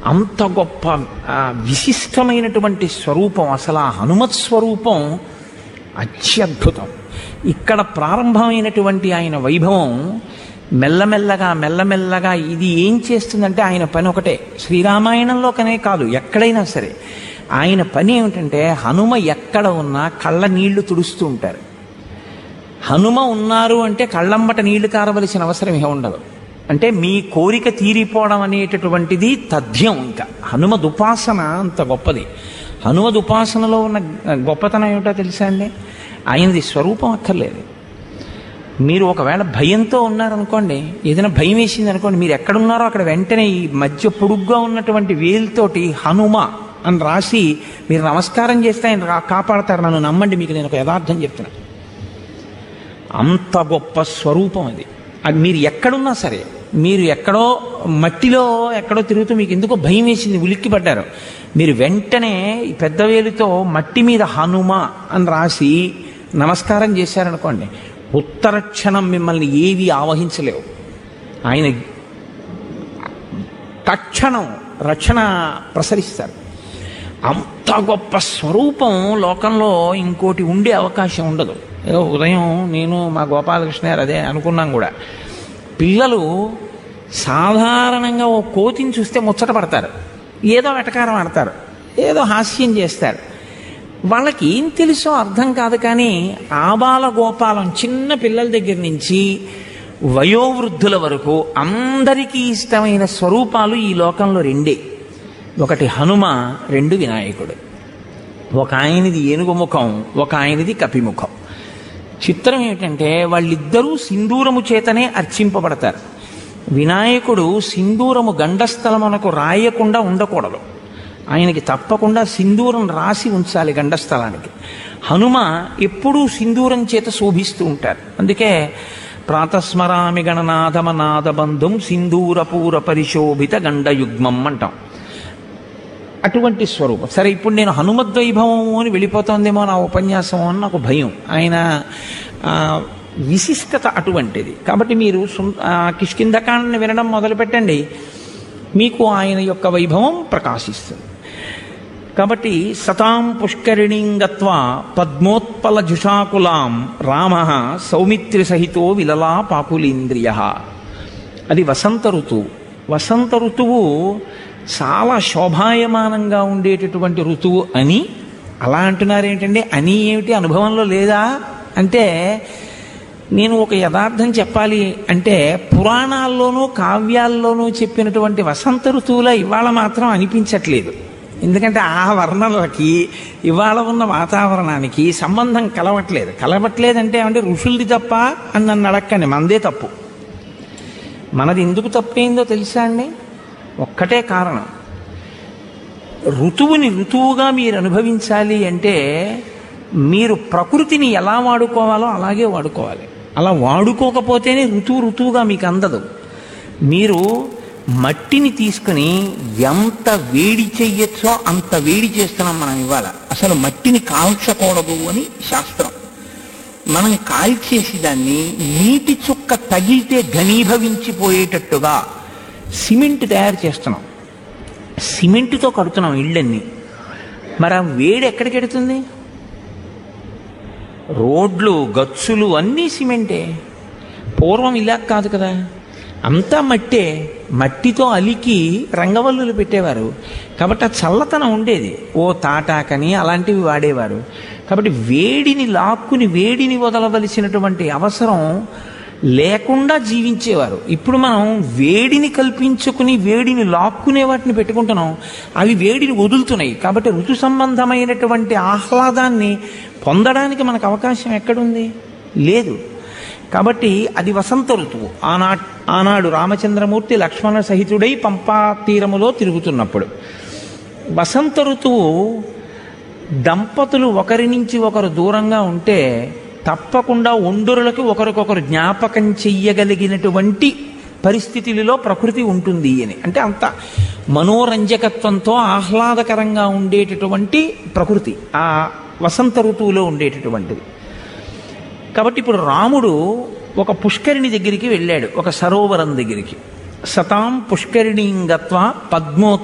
అంత గొప్ప ఆ, విశిష్టమైనటువంటి స్వరూపం అసలు ఆ హనుమత్ స్వరూపం అత్యద్భుతం ఇక్కడ ప్రారంభమైనటువంటి ఆయన వైభవం మెల్లమెల్లగా మెల్లమెల్లగా ఇది ఏం చేస్తుందంటే ఆయన పని ఒకటే శ్రీరామాయణంలోకనే కాదు ఎక్కడైనా సరే ఆయన పని ఏమిటంటే హనుమ ఎక్కడ ఉన్నా కళ్ళ నీళ్లు తుడుస్తూ ఉంటారు హనుమ ఉన్నారు అంటే కళ్ళంబట నీళ్లు కారవలసిన అవసరం ఇక ఉండదు అంటే మీ కోరిక తీరిపోవడం అనేటటువంటిది తథ్యం ఇంకా హనుమద్ ఉపాసన అంత గొప్పది హనుమద్ ఉపాసనలో ఉన్న గొప్పతనం ఏమిటో తెలుసా అండి ఆయనది స్వరూపం అక్కర్లేదు మీరు ఒకవేళ భయంతో ఉన్నారనుకోండి ఏదైనా భయం వేసింది అనుకోండి మీరు ఎక్కడున్నారో అక్కడ వెంటనే ఈ మధ్య పొడుగ్గా ఉన్నటువంటి వేలుతోటి హనుమ అని రాసి మీరు నమస్కారం చేస్తే ఆయన రా- కాపాడతారు నన్ను నమ్మండి మీకు నేను ఒక యథార్థం చెప్తున్నా అంత గొప్ప స్వరూపం అది అది మీరు ఎక్కడున్నా సరే మీరు ఎక్కడో మట్టిలో ఎక్కడో తిరుగుతూ మీకు ఎందుకో భయం వేసింది ఉలిక్కి పడ్డారు మీరు వెంటనే ఈ పెద్ద వేలుతో మట్టి మీద హనుమ అని రాసి నమస్కారం చేశారనుకోండి ఉత్తర క్షణం మిమ్మల్ని ఏవి ఆవహించలేవు ఆయన తక్షణం రక్షణ ప్రసరిస్తారు అంత గొప్ప స్వరూపం లోకంలో ఇంకోటి ఉండే అవకాశం ఉండదు ఏదో ఉదయం నేను మా గోపాలకృష్ణ గారు అదే అనుకున్నాం కూడా పిల్లలు సాధారణంగా ఓ కోతిని చూస్తే ముచ్చట పడతారు ఏదో వెటకారం ఆడతారు ఏదో హాస్యం చేస్తారు వాళ్ళకి ఏం తెలుసో అర్థం కాదు కానీ ఆబాల గోపాలం చిన్న పిల్లల దగ్గర నుంచి వయోవృద్ధుల వరకు అందరికీ ఇష్టమైన స్వరూపాలు ఈ లోకంలో రెండే ఒకటి హనుమ రెండు వినాయకుడు ఒక ఆయనది ఏనుగు ముఖం ఒక ఆయనది కపిముఖం చిత్రం ఏమిటంటే వాళ్ళిద్దరూ సింధూరము చేతనే అర్చింపబడతారు వినాయకుడు సింధూరము గండస్థలమునకు రాయకుండా ఉండకూడదు ఆయనకి తప్పకుండా సింధూరం రాసి ఉంచాలి గండస్థలానికి హనుమ ఎప్పుడూ సింధూరం చేత శోభిస్తూ ఉంటారు అందుకే ప్రాతస్మరామి గణనాథమనాథ బంధుం సింధూరపూర పరిశోభిత గండయుగ్మం అంటాం అటువంటి స్వరూపం సరే ఇప్పుడు నేను హనుమద్వైభవము అని వెళ్ళిపోతుందేమో నా ఉపన్యాసం అని నాకు భయం ఆయన ఆ, విశిష్టత అటువంటిది కాబట్టి మీరు సు- ఆ, కిష్కింధకాండని వినడం మొదలుపెట్టండి మీకు ఆయన యొక్క వైభవం ప్రకాశిస్తుంది కాబట్టి సతాం పుష్కరిణీం గత్వా పద్మోత్పల జుషాకులాం రామ సౌమిత్రి సహితో విలలా పాకులీంద్రియ అది వసంత ఋతువు వసంత ఋతువు చాలా శోభాయమానంగా ఉండేటటువంటి ఋతువు అని అలా అంటున్నారు ఏంటండి అని ఏమిటి అనుభవంలో లేదా అంటే నేను ఒక యథార్థం చెప్పాలి అంటే పురాణాల్లోనూ కావ్యాల్లోనూ చెప్పినటువంటి వసంత ఋతువుల ఇవాళ మాత్రం అనిపించట్లేదు ఎందుకంటే ఆ వర్ణనలకి ఇవాళ ఉన్న వాతావరణానికి సంబంధం కలవట్లేదు కలవట్లేదంటే అంటే ఋషులది తప్ప అని నన్ను అడక్కండి మనదే తప్పు మనది ఎందుకు తప్పైందో తెలుసా అండి ఒక్కటే కారణం ఋతువుని ఋతువుగా మీరు అనుభవించాలి అంటే మీరు ప్రకృతిని ఎలా వాడుకోవాలో అలాగే వాడుకోవాలి అలా వాడుకోకపోతేనే ఋతువు ఋతువుగా మీకు అందదు మీరు మట్టిని తీసుకుని ఎంత వేడి చెయ్యొచ్చో అంత వేడి చేస్తున్నాం మనం ఇవాళ అసలు మట్టిని కాల్చకూడదు అని శాస్త్రం మనం కాల్చేసి దాన్ని నీటి చుక్క తగిలితే ఘనీభవించిపోయేటట్టుగా సిమెంట్ తయారు చేస్తున్నాం సిమెంటుతో కడుతున్నాం ఇళ్ళన్నీ మరి ఆ వేడి ఎక్కడికి ఎడుతుంది రోడ్లు గచ్చులు అన్నీ సిమెంటే పూర్వం ఇలా కాదు కదా అంతా మట్టే మట్టితో అలికి రంగవల్లులు పెట్టేవారు కాబట్టి ఆ చల్లతనం ఉండేది ఓ తాటాకని అలాంటివి వాడేవారు కాబట్టి వేడిని లాక్కుని వేడిని వదలవలసినటువంటి అవసరం లేకుండా జీవించేవారు ఇప్పుడు మనం వేడిని కల్పించుకుని వేడిని లాక్కునే వాటిని పెట్టుకుంటున్నాం అవి వేడిని వదులుతున్నాయి కాబట్టి ఋతు సంబంధమైనటువంటి ఆహ్లాదాన్ని పొందడానికి మనకు అవకాశం ఎక్కడుంది లేదు కాబట్టి అది వసంత ఋతువు ఆనా ఆనాడు రామచంద్రమూర్తి లక్ష్మణ సహితుడై పంపా తీరములో తిరుగుతున్నప్పుడు వసంత ఋతువు దంపతులు ఒకరి నుంచి ఒకరు దూరంగా ఉంటే తప్పకుండా ఒండురులకు ఒకరికొకరు జ్ఞాపకం చెయ్యగలిగినటువంటి పరిస్థితులలో ప్రకృతి ఉంటుంది అని అంటే అంత మనోరంజకత్వంతో ఆహ్లాదకరంగా ఉండేటటువంటి ప్రకృతి ఆ వసంత ఋతువులో ఉండేటటువంటిది కాబట్టి ఇప్పుడు రాముడు ఒక పుష్కరిణి దగ్గరికి వెళ్ళాడు ఒక సరోవరం దగ్గరికి సతాం పుష్కరిణీం గత్వా పద్మో